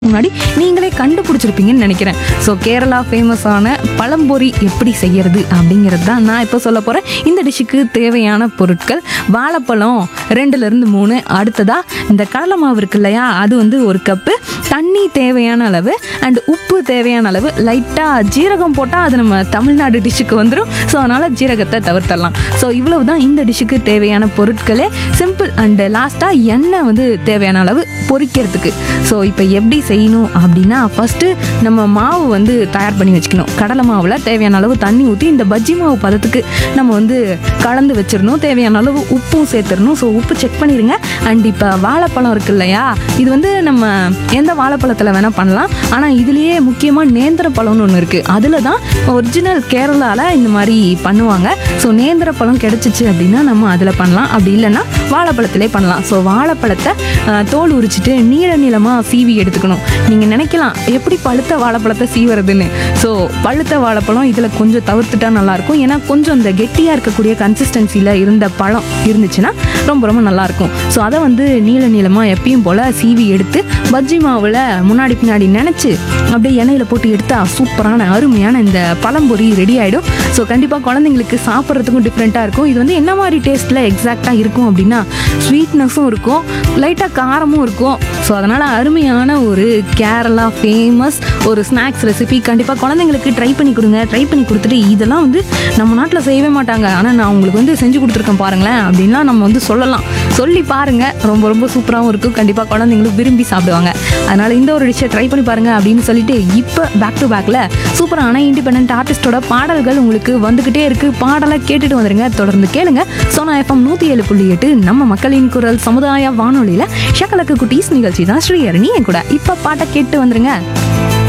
முன்னாடி நீங்களே கண்டுபிடிச்சிருப்பீங்கன்னு நினைக்கிறேன் ஸோ கேரளா ஃபேமஸான பழம்பொரி எப்படி செய்யறது அப்படிங்கிறது தான் நான் இப்போ சொல்ல போகிறேன் இந்த டிஷ்ஷுக்கு தேவையான பொருட்கள் வாழைப்பழம் ரெண்டுலேருந்து மூணு அடுத்ததா இந்த கடலை மாவு இருக்கு இல்லையா அது வந்து ஒரு கப்பு தண்ணி தேவையான அளவு அண்ட் உப்பு தேவையான அளவு லைட்டாக ஜீரகம் போட்டால் அது நம்ம தமிழ்நாடு டிஷ்ஷுக்கு வந்துடும் ஸோ அதனால் ஜீரகத்தை தவிர்த்தரலாம் ஸோ இவ்வளவு தான் இந்த டிஷ்ஷுக்கு தேவையான பொருட்களே சிம்பிள் அண்டு லாஸ்ட்டாக எண்ணெய் வந்து தேவையான அளவு பொரிக்கிறதுக்கு ஸோ இப்போ எப்படி செய்யணும் அப்படின்னா ஃபஸ்ட்டு நம்ம மாவு வந்து தயார் பண்ணி வச்சுக்கணும் கடலை மாவில் தேவையான அளவு தண்ணி ஊற்றி இந்த பஜ்ஜி மாவு பதத்துக்கு நம்ம வந்து கலந்து வச்சிடணும் தேவையான அளவு உப்பும் சேர்த்துடணும் ஸோ உப்பு செக் பண்ணிடுங்க அண்ட் இப்போ வாழைப்பழம் இருக்கு இல்லையா இது வந்து நம்ம எந்த வாழைப்பழத்தில் வேணால் பண்ணலாம் ஆனால் இதுலேயே முக்கியமாக நேந்திர பழம்னு ஒன்று இருக்குது அதில் தான் ஒரிஜினல் கேரளாவில் இந்த மாதிரி பண்ணுவாங்க ஸோ நேந்திர பழம் கிடச்சிச்சு அப்படின்னா நம்ம அதில் பண்ணலாம் அப்படி இல்லைன்னா வாழைப்பழத்திலே பண்ணலாம் ஸோ வாழைப்பழத்தை அஹ், தோல் உரிச்சிட்டு நீள நீளமாக சீவி எடுத்துக்கணும் நீங்கள் நினைக்கலாம் எப்படி பழுத்த வாழைப்பழத்தை சீவுறதுன்னு ஸோ பழுத்த வாழைப்பழம் இதில் கொஞ்சம் தவிர்த்துட்டா நல்லாயிருக்கும் ஏன்னா கொஞ்சம் இந்த கெட்டியாக இருக்கக்கூடிய கன்சிஸ்டன்சியில் இருந்த பழம் இருந்துச்சுன்னா ரொம்ப ரொம்ப நல்லாயிருக்கும் ஸோ அதை வந்து நீள நீளமாக எப்பயும் போல் சீவி எடுத்து பஜ்ஜி மாவில் முன்னாடி பின்னாடி நினச்சி அப்படியே எண்ணெயில் போட்டு எடுத்தா சூப்பரான அருமையான இந்த பழம்பொரி ரெடி ஆகிடும் ஸோ கண்டிப்பாக குழந்தைங்களுக்கு சாப்பிட்றதுக்கும் டிஃப்ரெண்ட்டாக இருக்கும் இது வந்து என்ன மாதிரி டேஸ்ட்டில் எக்ஸாக்டாக இருக்கும் அப்படின்னா ஸ்வீட்னஸும் இருக்கும் லைட்டாக காரமும் இருக்கும் ஸோ அதனால் அருமையான ஒரு கேரளா ஃபேமஸ் ஒரு ஸ்நாக்ஸ் ரெசிபி கண்டிப்பாக குழந்தைங்களுக்கு ட்ரை பண்ணி கொடுங்க ட்ரை பண்ணி கொடுத்துட்டு இதெல்லாம் வந்து நம்ம நாட்டில் செய்யவே மாட்டாங்க ஆனால் நான் உங்களுக்கு வந்து செஞ்சு கொடுத்துருக்கேன் பாருங்களேன் அப்படின்லாம் நம்ம வந்து சொல்லலாம் சொல்லி பாருங்க ரொம்ப ரொம்ப சூப்பராகவும் இருக்கும் கண்டிப்பாக குழந்தைங்களும் விரும்பி சாப்பிடுவாங்க அதனால் இந்த ஒரு டிஷ்ஷை ட்ரை பண்ணி பாருங்க அப்படின்னு சொல்லிட்டு இப்போ பேக் டு பேக்கில் சூப்பரான இண்டிபெண்ட் ஆர்டிஸ்டோட பாடல்கள் உங்களுக்கு வந்துக்கிட்டே இருக்கு பாடலை கேட்டுட்டு வந்துருங்க தொடர்ந்து கேளுங்க சோனா எஃப்எம் நூற்றி ஏழு புள்ளி எட்டு நம்ம மக்களின் குரல் சமுதாய வானொலியில் ஷக்கலக்கு குட்டீஸ் நிகழ்ச்சி தான் ஸ்ரீஹரணி என் கூட இப்போ பாட்டை கேட்டு வந்துருங்க